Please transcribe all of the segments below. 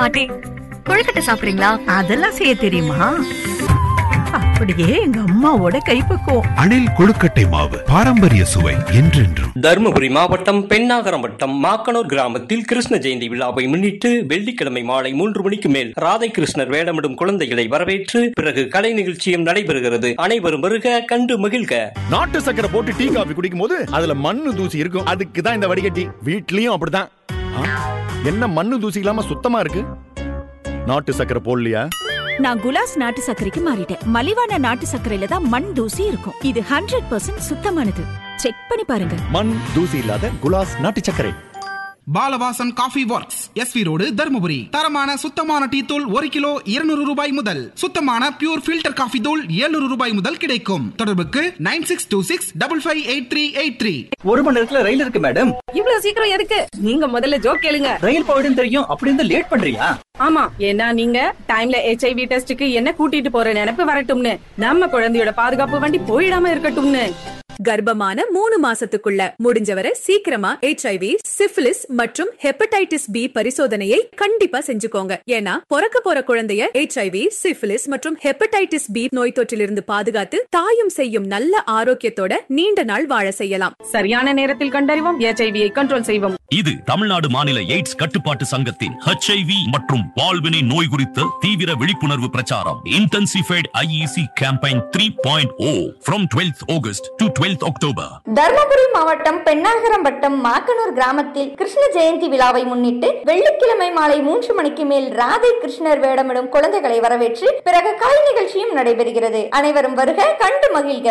பாட்டி கொழுக்கட்டை சாப்பிடுறீங்களா அதெல்லாம் செய்ய தெரியுமா அப்படியே எங்க அம்மாவோட கைப்பக்குவம் அணில் கொழுக்கட்டை மாவு பாரம்பரிய சுவை என்றென்றும் தருமபுரி மாவட்டம் பெண்ணாகரம் வட்டம் மாக்கனூர் கிராமத்தில் கிருஷ்ண ஜெயந்தி விழாவை முன்னிட்டு வெள்ளிக்கிழமை மாலை மூன்று மணிக்கு மேல் ராதை கிருஷ்ணர் வேடமிடும் குழந்தைகளை வரவேற்று பிறகு கலை நிகழ்ச்சியும் நடைபெறுகிறது அனைவரும் வருக கண்டு மகிழ்க நாட்டு சக்கரை போட்டு டீ காபி குடிக்கும் போது அதுல மண்ணு தூசி இருக்கும் அதுக்கு தான் இந்த வடிகட்டி வீட்லயும் அப்படிதான் ஆ, என்ன மண்ணு தூசி இல்லாம சுத்தமா இருக்கு நாட்டு சக்கரை போடலையா நான் குலாஸ் நாட்டு சர்க்கரைக்கு மாறிட்டேன் மலிவான நாட்டு சர்க்கரையில தான் மண் தூசி இருக்கும் இது ஹண்ட்ரட் பர்சன்ட் சுத்தமானது செக் பண்ணி பாருங்க மண் தூசி இல்லாத குலாஸ் நாட்டு சர்க்கரை Balavasan coffee works SV road Dharmapuri தரமான சுத்தமான டீ தூள் ஒரு கிலோ இருநூறு ரூபாய் முதல் சுத்தமான பியூர் ஃபில்டர் காஃபி தூள் 700 ரூபாய் முதல் கிடைக்கும் தொடர்புக்கு nine six two six double five eight three eight three ஒரு மணி நேரத்துல ரயில் இருக்கு மேடம் இவ்வளவு சீக்கிரம் எதுக்கு நீங்க முதல்ல ஜோக் கேளுங்க ரயில் போயிடும் தெரியும் அப்படி இருந்தா லேட் பண்றியா ஆமா ஏன்னா நீங்க டைம்ல ஹெச்ஐவி டெஸ்டுக்கு என்ன கூட்டிட்டு போற நினைப்பு வரட்டும்னு நம்ம குழந்தையோட பாதுகாப்பு வண்டி போயிடாம இருக்கட்டும்னு கர்ப்பமான மூணு மாசத்துக்குள்ள முடிஞ்சவரை சீக்கிரமா ஹெச்ஐவி சிஃபிலிஸ் மற்றும் ஹெப்படைட்டிஸ் பி பரிசோதனையை கண்டிப்பா செஞ்சுக்கோங்க ஏன்னா பிறக்க போற குழந்தைய ஹெச்ஐவி சிஃபிலிஸ் மற்றும் ஹெப்படைட்டிஸ் பி நோய் தொற்றிலிருந்து பாதுகாத்து தாயும் செய்யும் நல்ல ஆரோக்கியத்தோட நீண்ட நாள் வாழ செய்யலாம் சரியான நேரத்தில் கண்டறிவோம் ஹெச்ஐவியை கண்ட்ரோல் செய்வோம் இது தமிழ்நாடு மாநில எய்ட்ஸ் கட்டுப்பாட்டு சங்கத்தின் ஹெச்ஐவி மற்றும் வாழ்வினை நோய் குறித்த தீவிர விழிப்புணர்வு பிரச்சாரம் intensified IEC campaign three point O from twelfth August to twelfth October Dharmapuri மாவட்டம் பெண்ணாகரம் வட்டம் மாக்கனூர் கிராமத்தில் கிருஷ்ண ஜெயந்தி விழாவை முன்னிட்டு வெள்ளிக்கிழமை மாலை மூன்று மணிக்கு மேல் ராதை கிருஷ்ணர் வேடமிடும் குழந்தைகளை வரவேற்று பிறகு கலை நிகழ்ச்சியும் நடைபெறுகிறது அனைவரும் வருக கண்டு மகிழ்க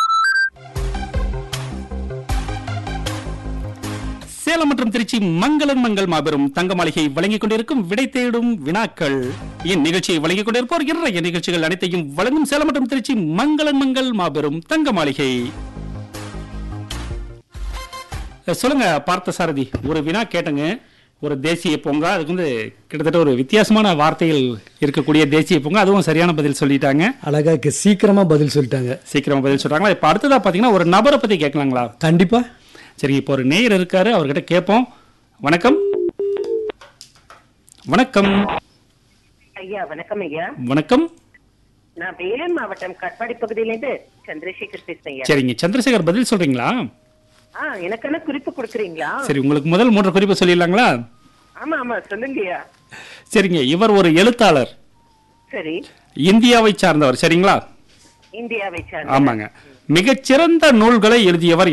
சேலம் மற்றும் திருச்சி மங்களன் மங்கள் மாபெரும் தங்க மாளிகை வழங்கிக் கொண்டிருக்கும் விடை தேடும் வினாக்கள் இந்நிகழ்ச்சியை வழங்கிக் கொண்டிருப்போர் இன்றைய நிகழ்ச்சிகள் அனைத்தையும் வழங்கும் சேலம் மற்றும் திருச்சி மங்களன் மங்கள் மாபெரும் தங்க மாளிகை சொல்லுங்க பார்த்த சாரதி ஒரு வினா கேட்டங்க ஒரு தேசிய பூங்கா அதுக்கு வந்து கிட்டத்தட்ட ஒரு வித்தியாசமான வார்த்தைகள் இருக்கக்கூடிய தேசிய பூங்கா அதுவும் சரியான பதில் சொல்லிட்டாங்க அழகா இருக்கு சீக்கிரமா பதில் சொல்லிட்டாங்க சீக்கிரமா பதில் சொல்றாங்களா இப்ப அடுத்ததா பாத்தீங்கன்னா ஒரு நபரை பத்தி கேட்கலாங்களா கண்டிப்பா சரி இப்போ ஒரு நேயர் இருக்காரு அவர்கிட்ட கேட்போம் வணக்கம் வணக்கம் ஐயா வணக்கம் ஐயா வணக்கம் நான் வேலூர் மாவட்டம் கட்பாடி பகுதியிலேருந்து சந்திரசேகர் பேசுறேன் ஐயா. சரிங்க சந்திரசேகர் பதில் சொல்றீங்களா ஆ எனக்கான குறிப்பு கொடுக்குறீங்களா சரி உங்களுக்கு முதல் மூன்று குறிப்பு சொல்லிடலாங்களா ஆமா ஆமா சொல்லுங்கய்யா சரிங்க இவர் ஒரு எழுத்தாளர் சரி இந்தியாவை சார்ந்தவர் சரிங்களா இந்தியாவை சார்ந்த ஆமாங்க மிகச்சிறந்த நூல்களை எழுதியவர்